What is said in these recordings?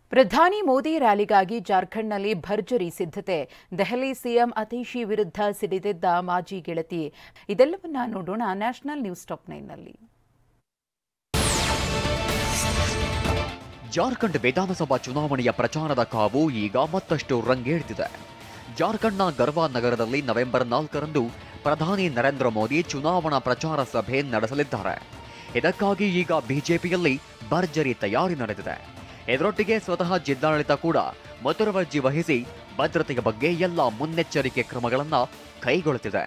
ಪ್ರಧಾನಿ ಮೋದಿ ರ್ಯಾಲಿಗಾಗಿ ಜಾರ್ಖಂಡ್ನಲ್ಲಿ ಭರ್ಜರಿ ಸಿದ್ಧತೆ ದೆಹಲಿ ಸಿಎಂ ಅತೀಶಿ ವಿರುದ್ಧ ಸಿಡಿದೆದ್ದ ಮಾಜಿ ಗೆಳತಿ ಇದೆಲ್ಲವನ್ನ ನೋಡೋಣ ನ್ಯಾಷನಲ್ ನ್ಯೂಸ್ ಟಾಪ್ ನೈನ್ನಲ್ಲಿ ಜಾರ್ಖಂಡ್ ವಿಧಾನಸಭಾ ಚುನಾವಣೆಯ ಪ್ರಚಾರದ ಕಾವು ಈಗ ಮತ್ತಷ್ಟು ರಂಗೇಳ್ತಿದೆ ಜಾರ್ಖಂಡ್ನ ಗರ್ವಾ ನಗರದಲ್ಲಿ ನವೆಂಬರ್ ನಾಲ್ಕರಂದು ಪ್ರಧಾನಿ ನರೇಂದ್ರ ಮೋದಿ ಚುನಾವಣಾ ಪ್ರಚಾರ ಸಭೆ ನಡೆಸಲಿದ್ದಾರೆ ಇದಕ್ಕಾಗಿ ಈಗ ಬಿಜೆಪಿಯಲ್ಲಿ ಭರ್ಜರಿ ತಯಾರಿ ನಡೆದಿದೆ ಇದರೊಟ್ಟಿಗೆ ಸ್ವತಃ ಜಿಲ್ಲಾಡಳಿತ ಕೂಡ ಮುತುವರ್ಜಿ ವಹಿಸಿ ಭದ್ರತೆಯ ಬಗ್ಗೆ ಎಲ್ಲ ಮುನ್ನೆಚ್ಚರಿಕೆ ಕ್ರಮಗಳನ್ನು ಕೈಗೊಳ್ಳುತ್ತಿದೆ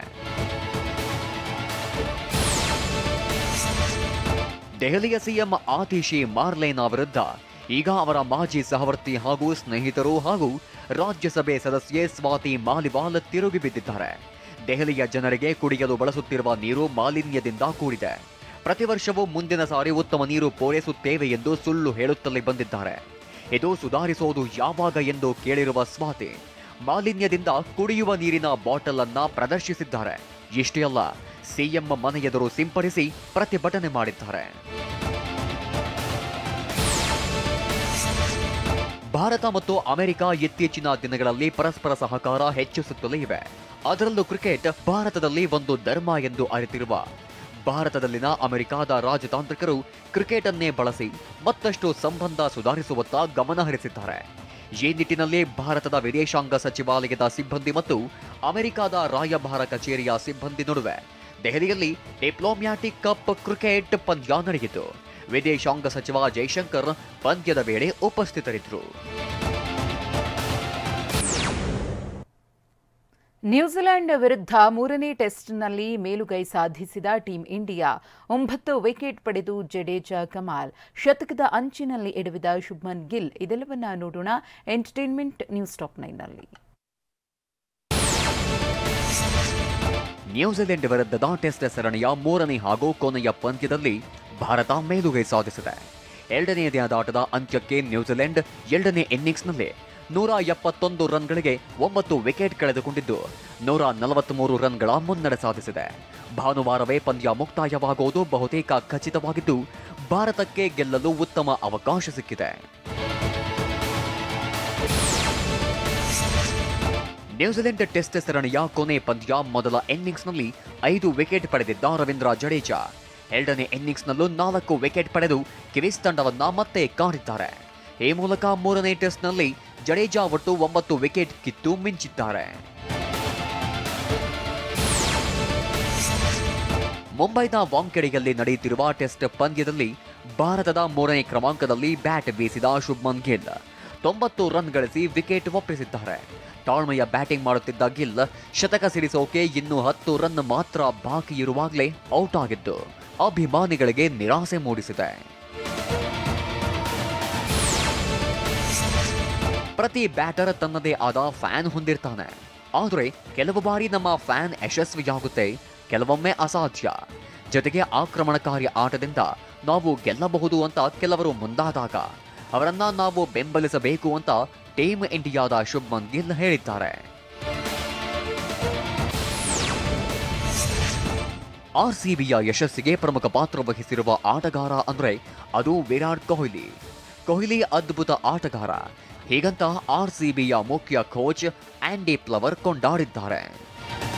ದೆಹಲಿಯ ಸಿಎಂ ಆತಿಶಿ ಮಾರ್ಲೇನಾ ವಿರುದ್ಧ ಈಗ ಅವರ ಮಾಜಿ ಸಹವರ್ತಿ ಹಾಗೂ ಸ್ನೇಹಿತರು ಹಾಗೂ ರಾಜ್ಯಸಭೆ ಸದಸ್ಯೆ ಸ್ವಾತಿ ಮಾಲಿವಾಲ್ ತಿರುಗಿ ಬಿದ್ದಿದ್ದಾರೆ ದೆಹಲಿಯ ಜನರಿಗೆ ಕುಡಿಯಲು ಬಳಸುತ್ತಿರುವ ನೀರು ಮಾಲಿನ್ಯದಿಂದ ಕೂಡಿದೆ ಪ್ರತಿ ವರ್ಷವೂ ಮುಂದಿನ ಸಾರಿ ಉತ್ತಮ ನೀರು ಪೂರೈಸುತ್ತೇವೆ ಎಂದು ಸುಳ್ಳು ಹೇಳುತ್ತಲೇ ಬಂದಿದ್ದಾರೆ ಇದು ಸುಧಾರಿಸುವುದು ಯಾವಾಗ ಎಂದು ಕೇಳಿರುವ ಸ್ವಾತಿ ಮಾಲಿನ್ಯದಿಂದ ಕುಡಿಯುವ ನೀರಿನ ಬಾಟಲ್ ಅನ್ನ ಪ್ರದರ್ಶಿಸಿದ್ದಾರೆ ಇಷ್ಟೇ ಅಲ್ಲ ಸಿಎಂ ಮನೆ ಎದುರು ಸಿಂಪಡಿಸಿ ಪ್ರತಿಭಟನೆ ಮಾಡಿದ್ದಾರೆ ಭಾರತ ಮತ್ತು ಅಮೆರಿಕ ಇತ್ತೀಚಿನ ದಿನಗಳಲ್ಲಿ ಪರಸ್ಪರ ಸಹಕಾರ ಹೆಚ್ಚಿಸುತ್ತಲೇ ಇವೆ ಅದರಲ್ಲೂ ಕ್ರಿಕೆಟ್ ಭಾರತದಲ್ಲಿ ಒಂದು ಧರ್ಮ ಎಂದು ಅರಿತಿರುವ ಭಾರತದಲ್ಲಿನ ಅಮೆರಿಕಾದ ರಾಜತಾಂತ್ರಿಕರು ಕ್ರಿಕೆಟ್ ಅನ್ನೇ ಬಳಸಿ ಮತ್ತಷ್ಟು ಸಂಬಂಧ ಸುಧಾರಿಸುವತ್ತ ಗಮನ ಹರಿಸಿದ್ದಾರೆ ಈ ನಿಟ್ಟಿನಲ್ಲಿ ಭಾರತದ ವಿದೇಶಾಂಗ ಸಚಿವಾಲಯದ ಸಿಬ್ಬಂದಿ ಮತ್ತು ಅಮೆರಿಕಾದ ರಾಯಭಾರ ಕಚೇರಿಯ ಸಿಬ್ಬಂದಿ ನಡುವೆ ದೆಹಲಿಯಲ್ಲಿ ಡಿಪ್ಲೊಮ್ಯಾಟಿಕ್ ಕಪ್ ಕ್ರಿಕೆಟ್ ಪಂದ್ಯ ನಡೆಯಿತು ವಿದೇಶಾಂಗ ಸಚಿವ ಜೈಶಂಕರ್ ಪಂದ್ಯದ ವೇಳೆ ಉಪಸ್ಥಿತರಿದ್ದರು ನ್ಯೂಜಿಲೆಂಡ್ ವಿರುದ್ಧ ಮೂರನೇ ಟೆಸ್ಟ್ನಲ್ಲಿ ಮೇಲುಗೈ ಸಾಧಿಸಿದ ಟೀಂ ಇಂಡಿಯಾ ಒಂಬತ್ತು ವಿಕೆಟ್ ಪಡೆದು ಜಡೇಜಾ ಕಮಾಲ್ ಶತಕದ ಅಂಚಿನಲ್ಲಿ ಎಡವಿದ ಶುಭ್ಮನ್ ಗಿಲ್ ಇದೆಲ್ಲವನ್ನ ನೋಡೋಣ ಎಂಟರ್ಟೈನ್ಮೆಂಟ್ ನ್ಯೂಸ್ ಟಾಪ್ ನೈನ್ನಲ್ಲಿ ನ್ಯೂಜಿಲೆಂಡ್ ವಿರುದ್ಧದ ಟೆಸ್ಟ್ ಸರಣಿಯ ಮೂರನೇ ಹಾಗೂ ಕೊನೆಯ ಪಂದ್ಯದಲ್ಲಿ ಭಾರತ ಮೇಲುಗೈ ಸಾಧಿಸಿದೆ ಎರಡನೇ ಆಟದ ಅಂತ್ಯಕ್ಕೆ ನ್ಯೂಜಿಲೆಂಡ್ ಎರಡನೇ ಇನ್ನಿಂಗ್ಸ್ನಲ್ಲಿ ನೂರ ಎಪ್ಪತ್ತೊಂದು ರನ್ಗಳಿಗೆ ಒಂಬತ್ತು ವಿಕೆಟ್ ಕಳೆದುಕೊಂಡಿದ್ದು ನೂರ ನಲವತ್ಮೂರು ರನ್ಗಳ ಮುನ್ನಡೆ ಸಾಧಿಸಿದೆ ಭಾನುವಾರವೇ ಪಂದ್ಯ ಮುಕ್ತಾಯವಾಗುವುದು ಬಹುತೇಕ ಖಚಿತವಾಗಿದ್ದು ಭಾರತಕ್ಕೆ ಗೆಲ್ಲಲು ಉತ್ತಮ ಅವಕಾಶ ಸಿಕ್ಕಿದೆ ನ್ಯೂಜಿಲೆಂಡ್ ಟೆಸ್ಟ್ ಸರಣಿಯ ಕೊನೆ ಪಂದ್ಯ ಮೊದಲ ಇನ್ನಿಂಗ್ಸ್ನಲ್ಲಿ ಐದು ವಿಕೆಟ್ ಪಡೆದಿದ್ದ ರವೀಂದ್ರ ಜಡೇಜಾ ಎರಡನೇ ಇನ್ನಿಂಗ್ಸ್ನಲ್ಲೂ ನಾಲ್ಕು ವಿಕೆಟ್ ಪಡೆದು ಕಿವೀಸ್ ತಂಡವನ್ನ ಮತ್ತೆ ಕಾಡಿದ್ದಾರೆ ಈ ಮೂಲಕ ಮೂರನೇ ಟೆಸ್ಟ್ನಲ್ಲಿ ಜಡೇಜಾ ಒಟ್ಟು ಒಂಬತ್ತು ವಿಕೆಟ್ ಕಿತ್ತು ಮಿಂಚಿದ್ದಾರೆ ಮುಂಬೈನ ವಾಂಕೆಡೆಯಲ್ಲಿ ನಡೆಯುತ್ತಿರುವ ಟೆಸ್ಟ್ ಪಂದ್ಯದಲ್ಲಿ ಭಾರತದ ಮೂರನೇ ಕ್ರಮಾಂಕದಲ್ಲಿ ಬ್ಯಾಟ್ ಬೀಸಿದ ಶುಭ್ಮನ್ ಗಿಲ್ ತೊಂಬತ್ತು ರನ್ ಗಳಿಸಿ ವಿಕೆಟ್ ಒಪ್ಪಿಸಿದ್ದಾರೆ ತಾಳ್ಮೆಯ ಬ್ಯಾಟಿಂಗ್ ಮಾಡುತ್ತಿದ್ದ ಗಿಲ್ ಶತಕ ಸಿಡಿಸೋಕೆ ಇನ್ನು ಹತ್ತು ರನ್ ಮಾತ್ರ ಬಾಕಿ ಇರುವಾಗಲೇ ಔಟ್ ಆಗಿದ್ದು ಅಭಿಮಾನಿಗಳಿಗೆ ನಿರಾಸೆ ಮೂಡಿಸಿದೆ ಪ್ರತಿ ಬ್ಯಾಟರ್ ತನ್ನದೇ ಆದ ಫ್ಯಾನ್ ಹೊಂದಿರ್ತಾನೆ ಆದರೆ ಕೆಲವು ಬಾರಿ ನಮ್ಮ ಫ್ಯಾನ್ ಯಶಸ್ವಿಯಾಗುತ್ತೆ ಕೆಲವೊಮ್ಮೆ ಅಸಾಧ್ಯ ಜೊತೆಗೆ ಆಕ್ರಮಣಕಾರಿ ಆಟದಿಂದ ನಾವು ಗೆಲ್ಲಬಹುದು ಅಂತ ಕೆಲವರು ಮುಂದಾದಾಗ ಅವರನ್ನ ನಾವು ಬೆಂಬಲಿಸಬೇಕು ಅಂತ ಟೀಮ್ ಇಂಡಿಯಾದ ಶುಭ್ಮನ್ ಗಿಲ್ ಹೇಳಿದ್ದಾರೆ ಆರ್ಸಿಬಿಯ ಯಶಸ್ಸಿಗೆ ಪ್ರಮುಖ ಪಾತ್ರ ವಹಿಸಿರುವ ಆಟಗಾರ ಅಂದ್ರೆ ಅದು ವಿರಾಟ್ ಕೊಹ್ಲಿ ಕೊಹ್ಲಿ ಅದ್ಭುತ ಆಟಗಾರ ಹೀಗಂತ ಆರ್ಸಿಬಿಯ ಮುಖ್ಯ ಕೋಚ್ ಆಂಡಿ ಪ್ಲವರ್ ಕೊಂಡಾಡಿದ್ದಾರೆ